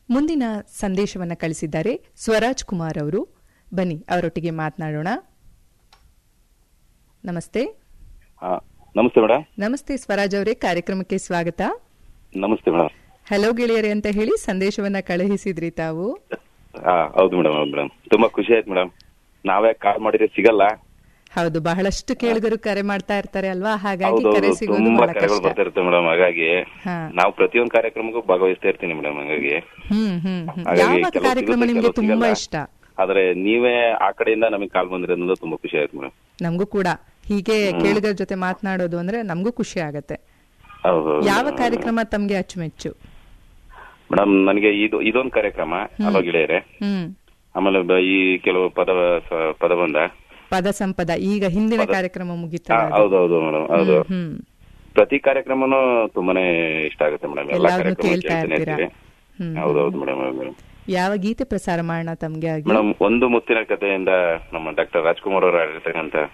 ಮುಂದಿನ ಸಂದೇಶವನ್ನ ಕಳಿಸಿದ್ದಾರೆ ಸ್ವರಾಜ್ ಕುಮಾರ್ ಅವರು ಬನ್ನಿ ಅವರೊಟ್ಟಿಗೆ ಮಾತನಾಡೋಣ ನಮಸ್ತೆ ಹಾ ನಮಸ್ತೆ ಮೇಡಮ್ ನಮಸ್ತೆ ಸ್ವರಾಜ್ ಅವರೇ ಕಾರ್ಯಕ್ರಮಕ್ಕೆ ಸ್ವಾಗತ ನಮಸ್ತೆ ಮೇಡಮ್ ಹಲೋ ಗೆಳೆಯರೇ ಅಂತ ಹೇಳಿ ಸಂದೇಶವನ್ನ ಕಳುಹಿಸಿದ್ರಿ ತಾವು ಹಾ ಹೌದು ಮೇಡಮ್ ಹೌದು ಮೇಡಮ್ ತುಂಬಾ ಖುಷಿ ಆಯ್ತು ಮೇಡಮ್ ನಾವೇ ಕಾಲ್ ಮಾಡಿದ್ರೆ ಸಿಗಲ್ಲ ಹೌದು ಬಹಳಷ್ಟು ಕೇಳುಗರು ಕರೆ ಮಾಡ್ತಾ ಇರ್ತಾರೆ ಅಲ್ವಾ ಹಾಗಾಗಿ ಹೌದು ಕರೆ ಹೌದು ಸಿಗೋದು ತುಂಬಾ ಬಹಳ ಕರೆಗಳು ಕಷ್ಟ ಬರ್ತಾ ಇರುತ್ತೆ ಮೇಡಮ್ ಹಾಗಾಗಿ ಹಾ. ನಾವು ಪ್ರತಿಯೊಂದು ಕಾರ್ಯಕ್ರಮಕ್ಕೂ ಭಾಗವಹಿಸ್ತಾ ಇರ್ತೀನಿ ಮೇಡಮ್ ಹಾಗಾಗಿ ಹ್ಮ್ ಹ್ಮ್ ಹ್ಮ್. ಹಾಗಾಗಿ ಯಾವ ಕೆಲವು ಕಾರ್ಯಕ್ರಮ ಸಿಗುತ್ತೆ, ನಿಮ್ಗೆ ಕೆಲವು ತುಂಬಾ ಸಿಗಲ್ಲ. ಇಷ್ಟ ಆದ್ರೆ ನೀವೇ ಆ ಕಡೆಯಿಂದ ನಮಗೆ ಕಾಲ್ ಬಂದಿರೋದ್ರಿಂದ ತುಂಬಾ ಖುಷಿ ಆಯ್ತು ಮೇಡಮ್ ನಮಗೂ ಕೂಡ ಹೀಗೆ ಕೇಳುಗರ ಜೊತೆ ಮಾತನಾಡೋದು ಅಂದ್ರೆ ನಮಗೂ ಖುಷಿ ಆಗತ್ತೆ ಹೌದು ಯಾವ ಕಾರ್ಯಕ್ರಮ ತಮ್ಗೆ ಅಚ್ಚುಮೆಚ್ಚು ಮೇಡಮ್ ನನಗೆ ಇದು ಇದೊಂದು ಕಾರ್ಯಕ್ರಮ ಅಲೋ ಗೆಳೆಯರೆ ಹ್ಮ್ ಆಮೇಲೆ ಬ- ಈ ಕೆಲವು ಪದ ಸ- ಪದಬಂಧ ಪದ ಸಂಪದ ಈಗ ಹಿಂದಿನ ಕಾರ್ಯಕ್ರಮ ಮುಗಿತಾ ಹಾ, ಹೌದು ಹೌದು ಮೇಡಮ್ ಹೌದು ಹ್ಮ್ ಪ್ರತಿ ಕಾರ್ಯಕ್ರಮನೂ ತುಂಬಾನೇ ಇಷ್ಟ ಆಗುತ್ತೆ ಮೇಡಮ್ ಎಲ್ಲಾ ಎಲ್ಲಾದ್ರೂ ಕಾರ್ಯಕ್ರಮ ಕೇಳ್ತಾ ಕೇಳ್ತಾನೆ ಇರ್ತೀರಾ? ಇರ್ತೀವಿ ಹ್ಮ್. ಹೌದೌದು ಮೇಡಮ್ ಮೇಡಮ್ ಯಾವ ಗೀತೆ ಪ್ರಸಾರ ಮಾಡೋಣ ತಮ್ಗೆ ಆಗಿ ಮೇಡಮ್ ಒಂದು ಮುತ್ತಿನ ಕಥೆಯಿಂದ ನಮ್ಮ ಡಾಕ್ಟರ್ ರಾಜ್ಕುಮಾರ್ ಅವರು ಆಡಿರ್ತಕ್ಕಂತ